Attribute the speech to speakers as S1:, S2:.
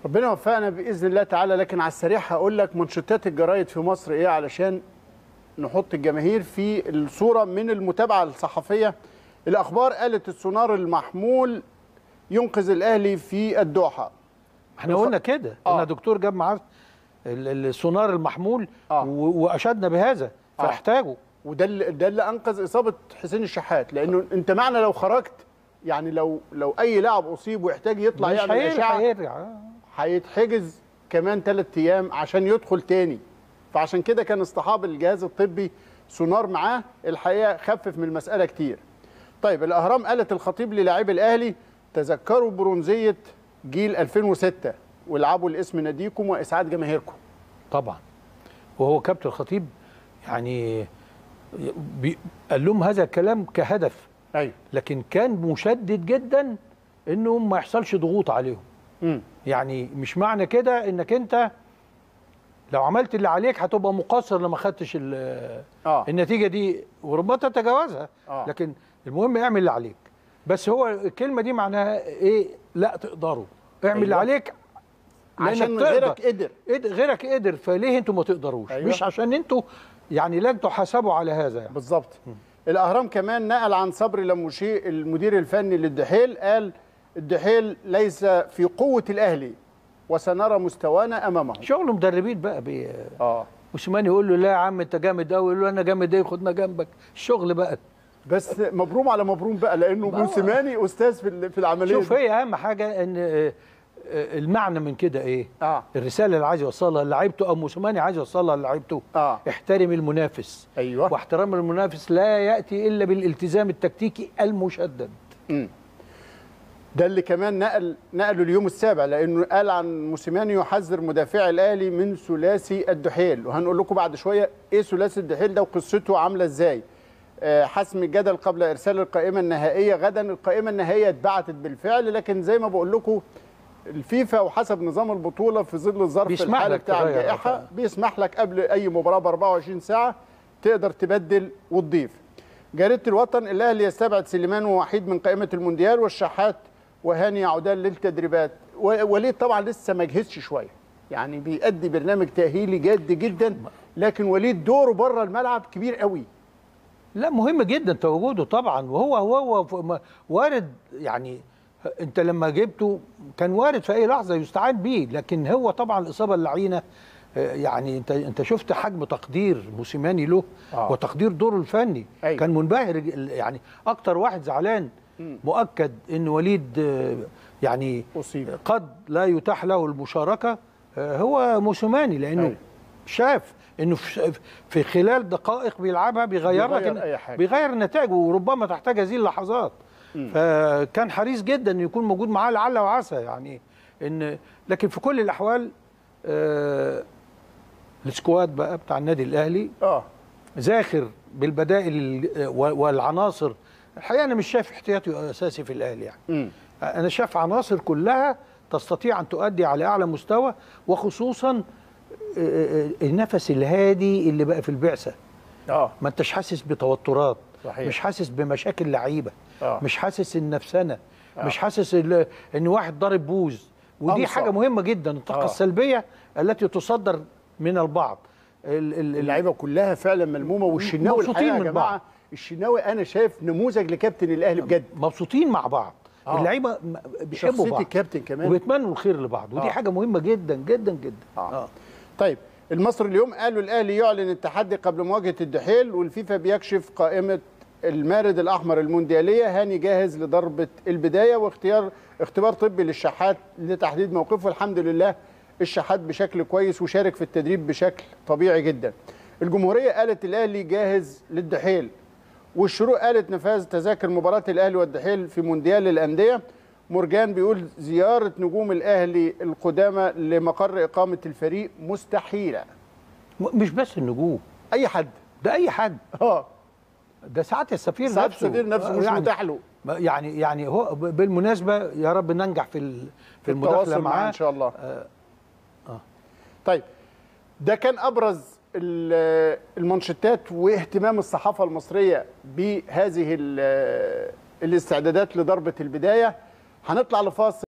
S1: ربنا يوفقنا باذن الله تعالى لكن على السريع هقول لك منشطات الجرايد في مصر ايه علشان نحط الجماهير في الصوره من المتابعه الصحفيه الاخبار قالت السونار المحمول ينقذ الاهلي في الدوحه
S2: احنا قلنا كده
S1: آه.
S2: قلنا دكتور جاب معاه ال- السونار المحمول
S1: آه.
S2: و- واشدنا بهذا
S1: آه.
S2: فاحتاجوا
S1: وده اللي ده اللي انقذ اصابه حسين الشحات لانه انت معنى لو خرجت يعني لو لو اي لاعب اصيب ويحتاج يطلع
S2: مش
S1: يعمل
S2: هيرجع
S1: اشعه
S2: هيرجع آه.
S1: هيتحجز كمان ثلاث ايام عشان يدخل تاني فعشان كده كان اصطحاب الجهاز الطبي سونار معاه الحقيقه خفف من المساله كتير طيب الاهرام قالت الخطيب للاعبي الاهلي تذكروا برونزيه جيل 2006 والعبوا لاسم ناديكم واسعاد جماهيركم
S2: طبعا وهو كابتن الخطيب يعني بي قال لهم هذا الكلام كهدف
S1: ايوه
S2: لكن كان مشدد جدا انه ما يحصلش ضغوط عليهم
S1: امم
S2: يعني مش معنى كده انك انت لو عملت اللي عليك هتبقى مقصر لما خدتش ال-
S1: اه
S2: النتيجه دي وربما تتجاوزها
S1: آه.
S2: لكن المهم اعمل اللي عليك بس هو الكلمه دي معناها ايه لا تقدروا اعمل اللي
S1: أيوة.
S2: عليك
S1: عشان
S2: لأنك تقدر.
S1: غيرك قدر
S2: قد- غيرك قدر فليه انتوا ما تقدروش
S1: أيوة.
S2: مش عشان انتوا يعني لن تحاسبوا على هذا يعني.
S1: بالظبط الاهرام كمان نقل عن صبري لموشي المدير الفني للدحيل قال الدحيل ليس في قوه الاهلي وسنرى مستوانا امامه
S2: شغل مدربين بقى بي...
S1: اه
S2: موسيماني يقول له لا يا عم انت جامد قوي يقول له انا جامد ايه خدنا جنبك الشغل بقى
S1: بس مبروم على مبروم بقى لانه
S2: بقى.
S1: موسيماني استاذ في ال- في العمليه
S2: شوف
S1: دي.
S2: هي اهم حاجه ان آه، آه، المعنى من كده ايه
S1: اه
S2: الرساله اللي عايز يوصلها لعيبته او موسيماني عايز يوصلها لعيبته
S1: اه
S2: احترم المنافس
S1: ايوه
S2: واحترام المنافس لا ياتي الا بالالتزام التكتيكي المشدد
S1: مم. ده اللي كمان نقل نقله اليوم السابع لانه قال عن موسيماني يحذر مدافع الاهلي من ثلاثي الدحيل وهنقول لكم بعد شويه ايه ثلاثي الدحيل ده وقصته عامله ازاي آه، حسم الجدل قبل ارسال القائمه النهائيه غدا القائمه النهائيه اتبعتت بالفعل لكن زي ما بقول لكم الفيفا وحسب نظام البطوله في ظل الظرف
S2: بيسمح
S1: الحالي
S2: لك
S1: بتاع
S2: تغير
S1: الجائحه
S2: طبعاً.
S1: بيسمح لك قبل اي مباراه ب 24 ساعه تقدر تبدل وتضيف جريده الوطن الاهلي يستبعد سليمان ووحيد من قائمه المونديال والشحات وهاني يعودان للتدريبات و- وليد طبعا لسه ما جهزش شويه يعني بيأدي برنامج تأهيلي جاد جدا لكن وليد دوره بره الملعب كبير قوي
S2: لا مهم جدا تواجده طبعا وهو هو, هو ف- ما- وارد يعني انت لما جبته كان وارد في اي لحظه يستعان بيه لكن هو طبعا الاصابه اللعينه آه، يعني انت انت شفت حجم تقدير موسيماني له
S1: آه.
S2: وتقدير دوره الفني
S1: أيوة.
S2: كان منبهر ج- يعني اكتر واحد زعلان مؤكد ان وليد آه، يعني
S1: أصيب.
S2: قد لا يتاح له المشاركه آه، هو موسيماني لانه
S1: أيوة.
S2: شاف انه في في خلال دقائق بيلعبها بيغير لك
S1: بيغير
S2: إن-
S1: أي حاجة.
S2: بيغير النتائج وربما تحتاج هذه اللحظات فكان حريص جدا انه يكون موجود معاه لعل وعسى يعني ان لكن في كل الاحوال آه السكواد بقى بتاع النادي الاهلي
S1: اه
S2: زاخر بالبدائل ال- و- والعناصر الحقيقه انا مش شايف احتياطي اساسي في الاهلي يعني
S1: مم.
S2: انا شايف عناصر كلها تستطيع ان تؤدي على اعلى مستوى وخصوصا آه، آه، النفس الهادي اللي بقى في البعثه
S1: اه
S2: ما انتش حاسس بتوترات
S1: صحيح.
S2: مش حاسس بمشاكل لعيبه
S1: آه.
S2: مش حاسس النفسنه مش حاسس ال- ان واحد ضارب بوز ودي
S1: أنصف.
S2: حاجه مهمه جدا الطاقه
S1: آه.
S2: السلبيه التي تصدر من البعض ال- ال- ال-
S1: اللعيبه كلها فعلا ملمومه والشناوي
S2: مبسوطين
S1: الحقيقه يا
S2: من
S1: جماعه
S2: بعض.
S1: الشناوي انا شايف نموذج لكابتن الاهلي بجد
S2: مبسوطين مع بعض
S1: آه.
S2: اللعيبه م- بيحبوا
S1: شخصيه
S2: بعض
S1: الكابتن كمان
S2: وبيتمنوا الخير لبعض ودي
S1: آه.
S2: حاجه مهمه جدا جدا جدا
S1: آه. طيب المصري اليوم قالوا الاهلي يعلن التحدي قبل مواجهه الدحيل والفيفا بيكشف قائمه المارد الاحمر الموندياليه هاني جاهز لضربه البدايه واختيار اختبار طبي للشحات لتحديد موقفه الحمد لله الشحات بشكل كويس وشارك في التدريب بشكل طبيعي جدا الجمهوريه قالت الاهلي جاهز للدحيل والشروق قالت نفاذ تذاكر مباراه الاهلي والدحيل في مونديال الانديه مرجان بيقول زياره نجوم الاهلي القدامى لمقر اقامه الفريق مستحيله
S2: م- مش بس النجوم
S1: اي حد
S2: ده اي حد
S1: اه
S2: ده ساعات السفير
S1: ساعات
S2: نفسه
S1: السفير نفسه
S2: آه،
S1: مش
S2: يعني
S1: متاح له
S2: ما- يعني يعني هو ب- بالمناسبه يا رب ننجح في ال- في المداخله
S1: التواصل معاه
S2: معاه
S1: ان شاء الله
S2: آه. آه.
S1: طيب ده كان ابرز ال- المانشيتات واهتمام الصحافه المصريه بهذه ال- الاستعدادات لضربه البدايه هنطلع لفاصل